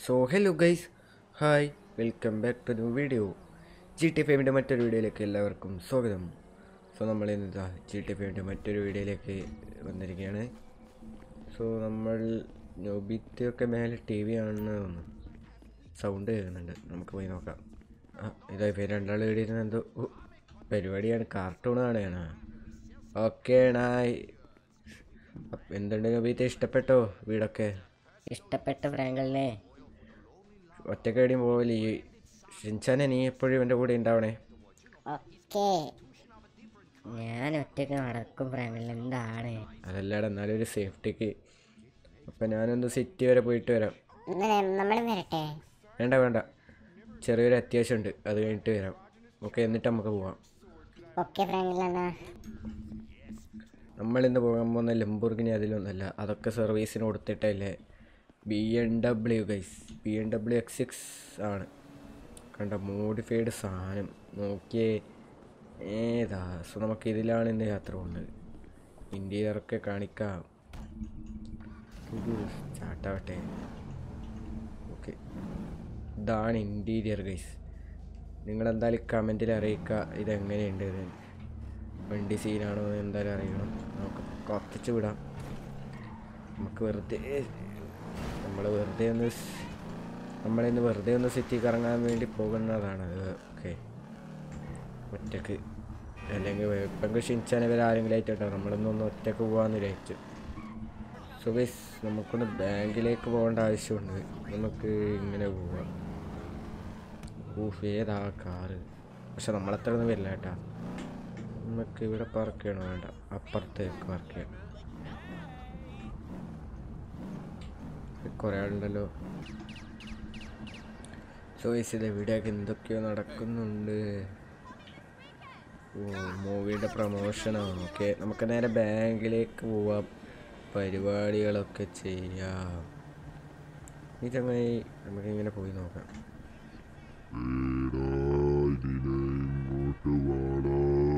So hello guys hi welcome back to new video G T ഫൈവിൻ്റെ മറ്റൊരു വീഡിയോയിലേക്ക് എല്ലാവർക്കും സ്വാഗതം സോ നമ്മൾ ഇന്ന് ജി ടി ഫൈവിൻ്റെ മറ്റൊരു വീഡിയോയിലേക്ക് വന്നിരിക്കുകയാണ് സോ നമ്മൾ നൊബിത്തൊക്കെ മേലെ ടി വി ആണെന്ന് തോന്നുന്നു സൗണ്ട് കേൾക്കുന്നുണ്ട് നമുക്ക് പോയി നോക്കാം ആ ഇതാ ഇപ്പം രണ്ടാൾ എഴുതിയിരുന്ന എന്തോ ഓ, പരിപാടിയാണ് കാർട്ടൂൺ കാണുകയാണ് ഓക്കെ നായ് അപ്പ- എന്തുണ്ട് നൊബിത്തെ ഇഷ്ടപ്പെട്ടോ വീടൊക്കെ ഇഷ്ടപ്പെട്ട ഫ്രാങ്കലിനെ ഒറ്റക്കടിയും പോവല്ലേ ഈ ഷിൻചാനെ നീ എപ്പോഴും എൻ്റെ കൂടെ ഉണ്ടാവണേ ഓക്കേ ഞാൻ ഒറ്റയ്ക്ക് നടക്കും ഫ്രാങ്കലിന് എന്താണ് അതല്ലാടെ എന്നാലും ഒരു സേഫ്റ്റിക്ക് അപ്പം ഞാനൊന്ന് സിറ്റി വരെ പോയിട്ട് വരാം നമ്മളും വരട്ടെ വേണ്ട വേണ്ട ചെറിയൊരു അത്യാവശ്യമുണ്ട് അത് കഴിഞ്ഞിട്ട് വരാം ഓക്കെ എന്നിട്ട് നമുക്ക് പോവാം ഓക്കെ ഫ്രാങ്കൽ എന്നാ നമ്മളിന്ന് പോകാൻ പോകുന്ന ലംബോർഗിനി അതിലൊന്നല്ല അതൊക്കെ സർവീസിന് കൊടുത്തിട്ടല്ലേ B M W guys B M W X six ആണ് കണ്ട മോഡിഫൈഡ് സാധനം നോക്കിയേ ഏതാ സോ നമുക്ക് ഇതിലാണ് ഇന്ന് യാത്ര പോകുന്നത് ഇൻറ്റീരിയറൊക്കെ കാണിക്കാം സ്റ്റാർട്ടാവട്ടെ ഓക്കെ ഇതാണ് ഇൻറ്റീരിയർ ഗൈസ് നിങ്ങളെന്തായാലും കമൻറ്റിൽ അറിയിക്കുക ഇതെങ്ങനെയുണ്ട് ഇത് വണ്ടി സീനാണോ എന്ന് എന്തായാലും അറിയണം നമുക്ക് കത്തിച്ച് വിടാം നമുക്ക് വെറുതെ നമ്മൾ വെറുതെ ഒന്ന് സ്- നമ്മളിന്ന് വെറുതെ ഒന്ന് സിറ്റി കറങ്ങാൻ വേണ്ടി പോകുന്നതാണ് ഓക്കെ ഒറ്റക്ക് അല്ലെങ്കിൽ ഇപ്പം ഷിൻചാൻ ഇവർ ആരെങ്കിലും ആയിട്ടുണ്ടാവും നമ്മളൊന്നൊന്ന് ഒറ്റക്ക് പോകാമെന്ന് വിചാരിച്ചു സോ ഗൈസ് നമുക്കൊന്ന് ബാങ്കിലേക്ക് പോകേണ്ട ആവശ്യമുണ്ട് നമുക്ക് ഇങ്ങനെ പോവാം ഊഫ് ഏതാ കാറ് പക്ഷെ നമ്മളത്ര ഒന്നും വരില്ല കേട്ടാ നമുക്ക് ഇവിടെ പാർക്ക് ചെയ്യണോ വേണ്ട അപ്പുറത്തേക്ക് പാർക്ക് ചെയ്യാം കുറേ ആളുണ്ടല്ലോ സോ ഇതിലെ വീഡിയോക്ക് എന്തൊക്കെയോ നടക്കുന്നുണ്ട് ഓ മൂവിയുടെ പ്രൊമോഷനാണ് ഓക്കെ നമുക്ക് നേരെ ബാങ്കിലേക്ക് പോവാം പരിപാടികളൊക്കെ ചെയ്യാം ഈ ചങ്ങായി നമുക്കിങ്ങനെ പോയി നോക്കാം എടാ, ഇതിനെ ഇങ്ങോട്ട് വാടാ.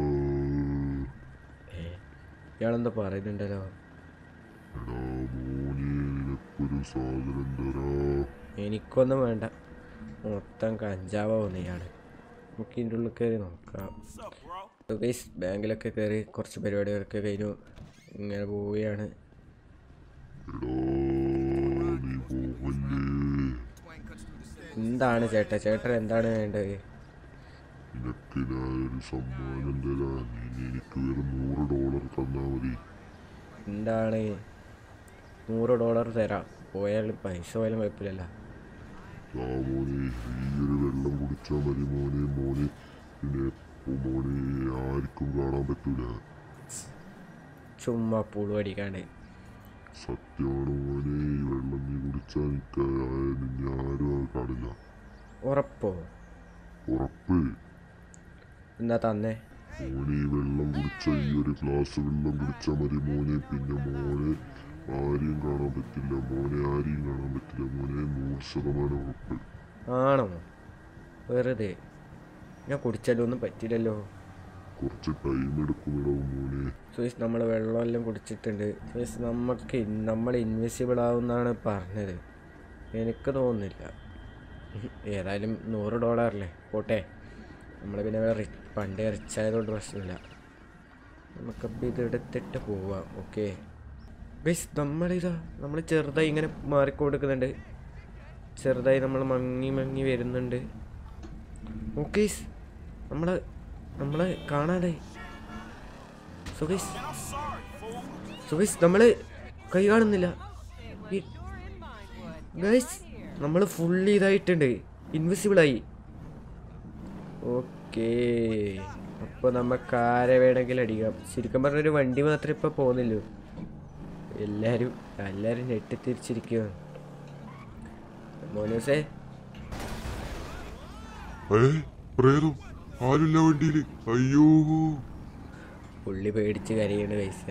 ഏ ഇയാളെന്തോ പറയുന്നുണ്ടല്ലോ എടാ മോനെ നിനക്കൊരു സാധനം തരാ എനിക്കൊന്നും വേണ്ട മൊത്തം കഞ്ചാവാവുന്ന ഇയാള് നമുക്ക് ഇതിൻ്റെ ഉള്ളിൽ കയറി നോക്കാം ഗൈസ് ബാങ്കിലൊക്കെ കയറി കുറച്ച് പരിപാടികളൊക്കെ കഴിഞ്ഞു ഇങ്ങനെ പോവുകയാണ് എടാ നീ പോവല്ലേ എന്താണ് ചേട്ടാ ചേട്ടൻ എന്താണ് വേണ്ടത് നിനക്ക് ഞാനൊരു സമ്മാനം തരാം നീ എനിക്ക് വെറും നൂറ് ഡോളർ തന്നാ മതി എന്താണ് നൂറ് ഡോളർ തരാം പോയാലും പൈസ പോയാലും കുഴപ്പമില്ലല്ലോ ആ മോനെ ഈ ഒരു വെള്ളം കുടിച്ചാൽ മതി മോനെ മോനെ പിന്നെ എപ്പോ മോനെ ആർക്കും കാണാൻ പറ്റൂല ചുമ്മാ പുളു അടിക്കാണ്ട് സത്യമാണ് മോനെ ഈ വെള്ളം നീ കുടിച്ചാൽ നിനക്ക് നിന്നെ ആരും അത് കാണില്ല ഉറപ്പോ ഉറപ്പ് എന്നാ തന്നെ മോനെ ഈ വെള്ളം കുടിച്ച ഈ ഒരു ഗ്ലാസ് വെള്ളം കുടിച്ചാൽ മതി മോനെ പിന്നെ മോനെ ആരെയും കാണാൻ പറ്റില്ല മോനെ ആരെയും കാണാൻ പറ്റില്ല മോനെ നൂറ് ശതമാനം ഉറപ്പ് ആണോ വെറുതെ ഞാൻ കുടിച്ചാലൊന്നും പറ്റില്ലല്ലോ കുറച്ച് ടൈം എടുക്കുമിടോ മോനെ സുയസ് നമ്മൾ വെള്ളമെല്ലാം കുടിച്ചിട്ടുണ്ട് സുയസ് നമുക്ക് ഇൻ- നമ്മൾ ഇൻവിസിബിൾ ആവുമെന്നാണ് പറഞ്ഞത് എനിക്ക് തോന്നുന്നില്ല ഏതായാലും നൂറ് ഡോളറല്ലേ പോട്ടെ നമ്മൾ പിന്നെ റി പണ്ടേ റിച്ച് ആയതുകൊണ്ട് പ്രശ്നമില്ല നമുക്കപ്പോൾ ഇത് എടുത്തിട്ട് പോവാം ഓക്കെ ബസ് നമ്മളിതാ നമ്മൾ ചെറുതായി ഇങ്ങനെ മാറിക്കൊടുക്കുന്നുണ്ട് ചെറുതായി നമ്മൾ മങ്ങി മങ്ങി വരുന്നുണ്ട് ഓക്കെ നമ്മളെ നമ്മളെ കാണാനായി സുഖേഷ് സുഖേഷ് നമ്മള് കൈ കാണുന്നില്ല ഗൈസ് നമ്മൾ ഫുള്ളി ഇതായിട്ടുണ്ട് ഇൻവിസിബിളായി ഓക്കേ അപ്പോൾ നമുക്ക് ആരെ വേണമെങ്കിലും അടിക്കാം ശരിക്കും പറഞ്ഞൊരു വണ്ടി മാത്രമേ ഇപ്പോൾ പോകുന്നില്ലൂ എല്ലാവരും എല്ലാവരും ഞെട്ടിത്തിരിച്ചിരിക്കുകയാണ് മോനൂസേ ഏ പ്രേതം ആരുമില്ല വണ്ടിയിൽ അയ്യോ പുള്ളി പേടിച്ച് കരയാണ് പൈസ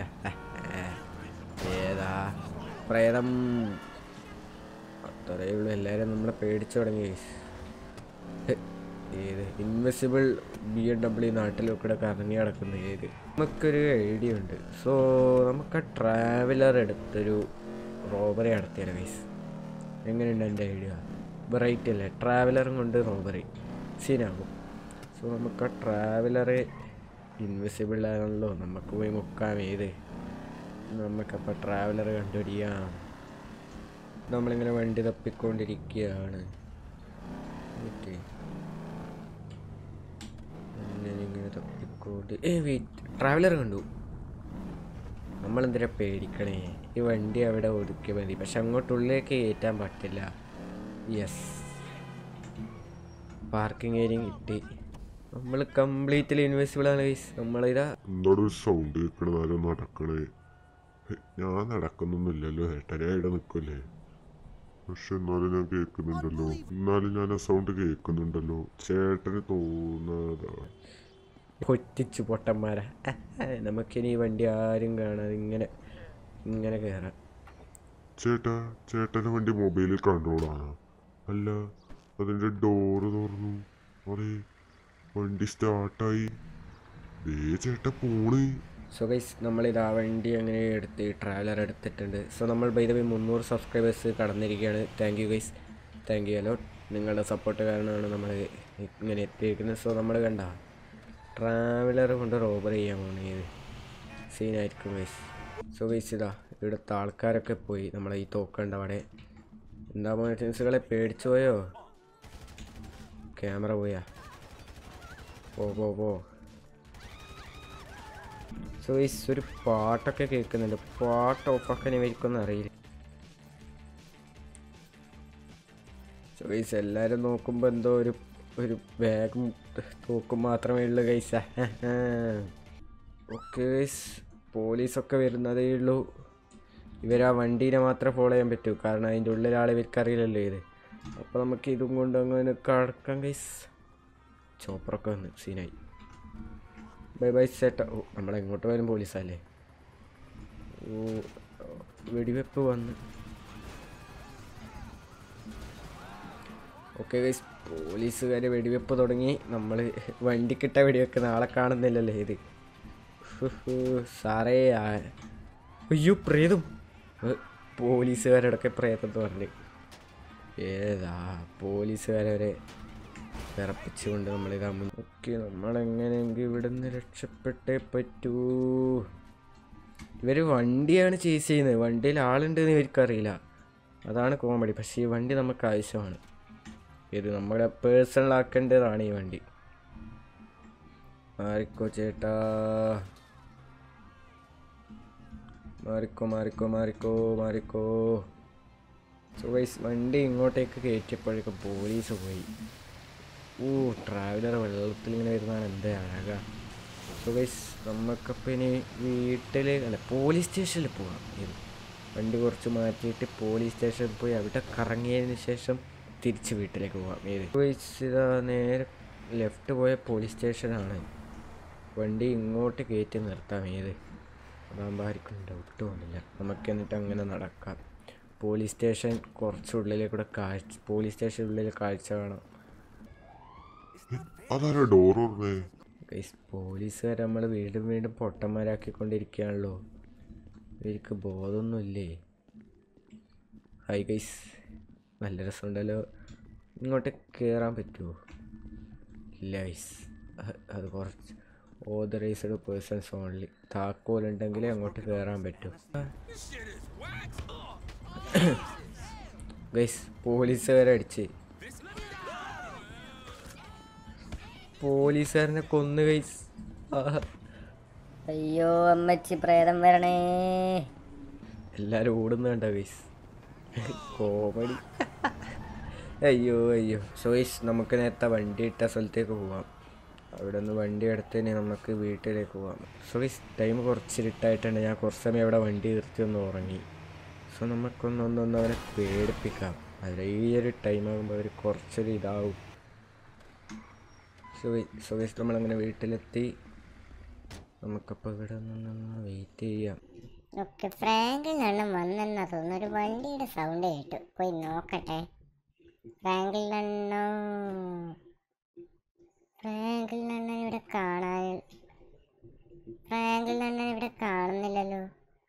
ഏതാ പ്രേതം അത്രയേ ഉള്ളൂ എല്ലാവരും നമ്മളെ പേടിച്ചു തുടങ്ങി guys. ഹ്, ഏത് ഇൻവെസിബിൾ ബി എം ഡബ്ല്യു നാട്ടിലൊക്കെ കറങ്ങി നടക്കുന്ന ഏത് നമുക്കൊരു ഐഡിയ ഉണ്ട് സോ നമുക്ക് ആ ട്രാവലർ എടുത്തൊരു റോബറി നടത്തിയാലോ ഗൈസ് എങ്ങനെയുണ്ട് എൻ്റെ ഐഡിയ വെറൈറ്റി അല്ലേ ട്രാവലറും കൊണ്ട് റോബറി സീനാകും സോ നമുക്ക് ആ ട്രാവലർ ഇൻവിസിബിൾ ആണല്ലോ നമുക്ക് പോയി മുക്കാം ഏത് നമുക്കപ്പോൾ ട്രാവലർ കണ്ടുപിടിക്കാം നമ്മളിങ്ങനെ വണ്ടി തപ്പിക്കൊണ്ടിരിക്കുകയാണ് ഓക്കെ ഇങ്ങനെ തപ്പിക്കൊണ്ട് ഏ വെയിറ്റ് ട്രാവലർ കണ്ടു നമ്മളെന്തിനാ പേടിക്കണേ ഈ വണ്ടി അവിടെ ഒതുക്കി മതി പക്ഷെ അങ്ങോട്ടുള്ളിലേക്ക് കയറ്റാൻ പറ്റില്ല യെസ് പാർക്കിംഗ് ഏരിയ കിട്ടി നമ്മൾ കംപ്ലീറ്റ്ലി ഇൻവെസിബിൾ ആണ് ഗൈസ് നമ്മളിതാ എന്താണ് ഒരു സൗണ്ട് കേൾക്കണത് ആരോ നടക്കണേ ഹെ, ഞാൻ നടക്കുന്നൊന്നുമില്ലല്ലോ ഏട്ടാ ഞാൻ ഇവിടെ നിൽക്കല്ലേ പക്ഷെ എന്നാലും ഞാൻ കേൾക്കുന്നുണ്ടല്ലോ എന്നാലും ഞാൻ ആ സൗണ്ട് കേൾക്കുന്നുണ്ടല്ലോ ചേട്ടന് തോന്നാതാണ് പൊറ്റിച്ചു പൊട്ടന്മാരാ നമുക്കിനി ഈ വണ്ടി ആരും കാണാതെ ഇങ്ങനെ ഇങ്ങനെ കയറാം ചേട്ടാ ചേട്ടൻ്റെ വണ്ടി മൊബൈലിൽ കൺട്രോളാണ് അല്ല അതിൻ്റെ ഡോറ് തുറന്നു അതെ വണ്ടി സ്റ്റാർട്ടായി ദേ ചേട്ടാ പോണ് സോ ഗൈസ് നമ്മളിതാ വണ്ടി അങ്ങനെ എടുത്ത് ട്രാവലർ എടുത്തിട്ടുണ്ട് സോ നമ്മൾ ബൈ ദ വേ മുന്നൂറ് സബ്സ്ക്രൈബേഴ്സ് കടന്നിരിക്കുകയാണ് thank you guys thank you അലോ നിങ്ങളുടെ സപ്പോർട്ട് കാരണമാണ് നമ്മൾ ഇങ്ങനെ എത്തിയിരിക്കുന്നത് സോ നമ്മൾ കണ്ട ട്രാവലർ കൊണ്ട് റോബർ ചെയ്യാൻ പോകുന്നത് സീനായിരിക്കും ഗൈസ് സോ ഗൈസ് ഇതാ ഇവിടുത്തെ ആൾക്കാരൊക്കെ പോയി നമ്മളെ ഈ തോക്കണ്ട അവിടെ എന്താ മോണിറ്റൻസുകളെ പേടിച്ചു പോയോ ക്യാമറ പോയാ പോ പോ പോ സോ ഗൈസ് ഒരു പാട്ടൊക്കെ കേൾക്കുന്നുണ്ട് പാട്ട് ഓഫാക്കാൻ ഇവർക്കൊന്നും അറിയില്ല സോ ഗൈസ് എല്ലാവരും നോക്കുമ്പോൾ എന്തോ ഒരു ഒരു ബാഗും തൂക്കും മാത്രമേ ഉള്ളൂ ഗൈസ ഓക്കെ ഗൈസ് പോലീസൊക്കെ വരുന്നതേ ഉള്ളൂ ഇവർ ആ വണ്ടീനെ മാത്രമേ ഫോളോ ചെയ്യാൻ പറ്റൂ കാരണം അതിൻ്റെ ഉള്ളിൽ ആൾ ഇവർക്കറിയില്ലല്ലോ ഇത് അപ്പോൾ നമുക്ക് ഇതും കൊണ്ട് അങ്ങനെ കടക്കാം ഗൈസ് ചോപ്പറൊക്കെ വന്ന് സീനായി ബൈ ബൈ ചേട്ടാ ഓ നമ്മളെങ്ങോട്ട് പോയാലും പോലീസല്ലേ ഓ വെടിവെപ്പ് വന്ന് ഓക്കെ ഗൈസ് പോലീസുകാർ വെടിവെപ്പ് തുടങ്ങി നമ്മൾ വണ്ടിക്കിട്ട വെടിവെക്ക് നാളെ കാണുന്നില്ലല്ലേ ഇത് ഹു, ഹു, സാറേ ആ- അയ്യോ പ്രേതം ഏ, പോലീസുകാരോടൊക്കെ പ്രേതം പറഞ്ഞ് ഏതാ പോലീസുകാരെ വിറപ്പിച്ചുകൊണ്ട് നമ്മളിതാ ഓക്കെ നമ്മളെങ്ങനെയെങ്കിൽ ഇവിടുന്ന് രക്ഷപ്പെട്ടേ പറ്റൂ ഇവർ വണ്ടിയാണ് ചേസ് ചെയ്യുന്നത് വണ്ടിയിൽ ആളുണ്ടെന്ന് ഇവർക്കറിയില്ല അതാണ് കോമഡി പക്ഷേ ഈ വണ്ടി നമുക്ക് ആവശ്യമാണ് ഇത് നമ്മുടെ പേഴ്സണൽ ആക്കേണ്ടതാണ് ഈ വണ്ടി മാറിക്കോ ചേട്ടാ മാറിക്കോ മാറിക്കോ മാറിക്കോ മാറിക്കോ സോ ഗൈസ് വണ്ടി ഇങ്ങോട്ടേക്ക് കയറ്റിയപ്പോഴേക്കും പോലീസ് പോയി ഓ ട്രാവലർ വെള്ളത്തിൽ ഇങ്ങനെ വരുന്നതാണ് എന്താ അഴക സോ ഗൈസ് നമുക്കപ്പോൾ ഇനി വീട്ടിൽ അല്ല പോലീസ് സ്റ്റേഷനിൽ പോകാം ഇത് വണ്ടി കുറച്ച് മാറ്റിയിട്ട് പോലീസ് സ്റ്റേഷനിൽ പോയി അവിടെ കറങ്ങിയതിന് ശേഷം തിരിച്ച് വീട്ടിലേക്ക് പോകാം ഏത് ഗൈസ് ഇതാ നേരെ ലെഫ്റ്റ് പോയ പോലീസ് സ്റ്റേഷനാണ് വണ്ടി ഇങ്ങോട്ട് കയറ്റി നിർത്താം ഏത് അതാകുമ്പോൾ ആർക്കും ഡൗട്ട് തോന്നില്ല നമുക്ക് എന്നിട്ട് അങ്ങനെ നടക്കാം പോലീസ് സ്റ്റേഷൻ കുറച്ചുള്ളിലേക്കൂടെ കാഴ്ച പോലീസ് സ്റ്റേഷൻ ഉള്ളിൽ കാഴ്ച കാണാം അതാരാ ഡോർ തുറന്നേ ഗൈസ് പോലീസുകാർ നമ്മൾ വീണ്ടും വീണ്ടും പൊട്ടന്മാരാക്കിക്കൊണ്ടിരിക്കുകയാണല്ലോ ഇവർക്ക് ബോധമൊന്നുമില്ലേ ഹായ് ഗൈസ് നല്ല രസമുണ്ടല്ലോ ഇങ്ങോട്ട് കയറാൻ പറ്റുമോ ഇല്ല ഗൈസ് അത് കുറച്ച് ഓതറൈസ്ഡ് പേഴ്സൺസ് ഓൺലി താക്കോലുണ്ടെങ്കിലേ അങ്ങോട്ട് കയറാൻ പറ്റൂ ഗൈസ് പോലീസുകാരടിച്ച് പോലീസുകാരനെ കൊന്നു ഗൈസ് അയ്യോ അമ്മച്ചി പ്രേതം വരണേ എല്ലാരും ഓടുന്നുണ്ടോ ഗൈസ് കോമഡി അയ്യോ അയ്യോ സോ ഗൈസ് നമുക്ക് നേരത്തെ വണ്ടി ഇട്ട സ്ഥലത്തേക്ക് പോവാം അവിടെ നിന്ന് വണ്ടി എടുത്തതിന് നമുക്ക് വീട്ടിലേക്ക് പോവാം സോ ഗൈസ് ടൈം കുറച്ച് ഇരുട്ടായിട്ടുണ്ട് ഞാൻ കുറച്ച് സമയം അവിടെ വണ്ടി നിർത്തി ഒന്ന് ഉറങ്ങി സോ നമുക്കൊന്നൊന്നൊന്ന് അവരെ പേടിപ്പിക്കാം അവർ ഈ ഒരു ടൈം ആകുമ്പോൾ അവർ കുറച്ചൊരു ഇതാവും സോ സോ ഗൈസ് നമ്മളങ്ങനെ വീട്ടിലെത്തി നമുക്കപ്പോൾ ഇവിടെ നിന്ന് വെയിറ്റ് ചെയ്യാം ഒക്കെ ഫ്രാങ്കിൽ അണ്ണൻ വന്നെന്നാ തോന്നുന്നു ഒരു വണ്ടിയുടെ സൗണ്ട് കേട്ടു പോയി നോക്കട്ടെ ഫ്രാങ്കിൽ അണ്ണോ ഫ്രാങ്കിൽ അണ്ണൻ ഇവിടെ കാണാൻ ഫ്രാങ്കിൽ അണ്ണൻ ഇവിടെ കാണുന്നില്ലല്ലോ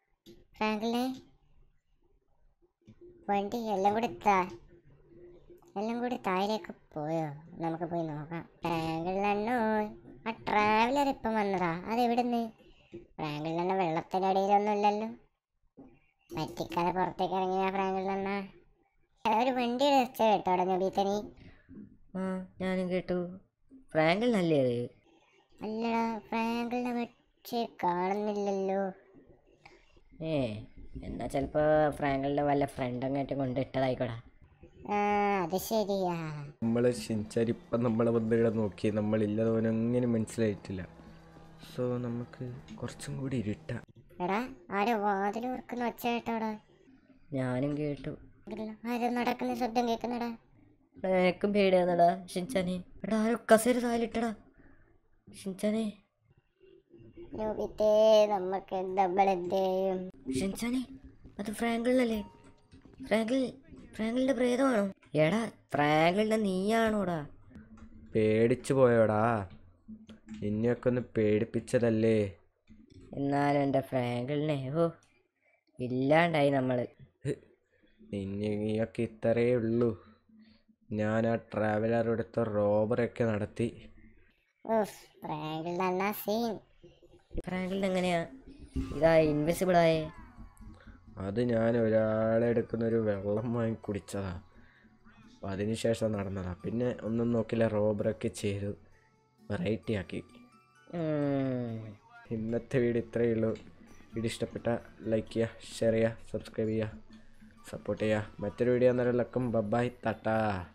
ഫ്രാങ്കിളെ വണ്ടി എല്ലാം കൂടെ താ എല്ലാം കൂടി താഴേക്ക് പോയോ നമുക്ക് പോയി നോക്കാം ഫ്രാങ്കിളിനോ ആ ട്രാവലർ ഇപ്പം വന്നതാ അതെവിടുന്ന് ഫ്രാങ്കിളിനെണ്ണ വെള്ളത്തിനടിയിലൊന്നും ഇല്ലല്ലോ പറ്റിക്കാതെ പുറത്തേക്ക് ഇറങ്ങിയ ഫ്രാങ്കിളിനെണ്ണ ഒരു വണ്ടിയുടെ ഒച്ച കേട്ടോടെ നബീത്തനി ആ ഞാനും കേട്ടു ഫ്രാങ്കിൽ നല്ലേ അത് അല്ലടാ ഫ്രാങ്കിളിനെ പക്ഷേ കാണുന്നില്ലല്ലോ ഏ എന്നാ ചിലപ്പോൾ ഫ്രാങ്കിളിൻ്റെ വല്ല ഫ്രണ്ട് അങ്ങോട്ടും കൊണ്ട് ഇട്ടതായിക്കോടാ ആ അത് ശരിയാ നമ്മൾ ഷിൻചാരിപ്പം നമ്മളെ വന്നിവിടെ നോക്കി നമ്മളില്ലതോനെ അങ്ങനെ മനസ്സിലായിട്ടില്ല സോ നമുക്ക് കുറച്ചും കൂടി ഇരുട്ടാം എടാ ആരോ വാതിൽ ഓർക്കുന്ന ഒച്ച കേട്ടോടാ ഞാനും കേട്ടു ഇല്ല, ആരോ നടക്കുന്ന ശബ്ദം കേൾക്കുന്നടാ എടാ, എനിക്കും പേടിയാന്നടാ ഷിൻചാനെ എടാ ആരോ കസേര താലിട്ടടാ ഷിൻചാനെ നോബിത്തേ നമുക്ക് നമ്മൾ എന്ത് ചെയ്യും ഷിൻചാനെ അത് ഫ്രാങ്കിളിനല്ലേ ഫ്രാങ്കിൾ ഫ്രാങ്കിളിൻ്റെ പ്രേതമാണോ എടാ ഫ്രാങ്കിളിൻ്റെ നീയാണോടാ പേടിച്ചു പോയോടാ നിന്നെയൊക്കെ ഒന്ന് പേടിപ്പിച്ചതല്ലേ എന്നാലും എൻ്റെ ഫ്രാങ്കിളിനെ ഓ ഇല്ലാണ്ടായി നമ്മൾ നിന്നെയൊക്കെ ഇത്രയേ ഉള്ളൂ ഞാൻ ആ ട്രാവലർ എടുത്ത റോബറൊക്കെ നടത്തി ഉഫ്, പ്രാങ്കിൾ നന്നാ സീൻ ഫ്രാങ്കിളിന് എങ്ങനെയാ ഇതാ ഇൻവിസിബിൾ ആയേ അത് ഞാൻ ഒരാളെ എടുക്കുന്ന ഒരു വെള്ളം വാങ്ങി കുടിച്ചതാ അപ്പം അതിനുശേഷം നടന്നതാ പിന്നെ ഒന്നും നോക്കില്ല റോബറൊക്കെ ചെയ്തു വെറൈറ്റി ആക്കി ഉം. ഇന്നത്തെ വീഡിയോ ഇത്രയേ ഉള്ളൂ വീഡിയോ ഇഷ്ടപ്പെട്ട ലൈക്ക് ചെയ്യുക ഷെയർ ചെയ്യുക സബ്സ്ക്രൈബ് ചെയ്യുക സപ്പോർട്ട് ചെയ്യുക മറ്റൊരു വീഡിയോ എന്നൊരു ലക്കം ബബായ് തട്ടാ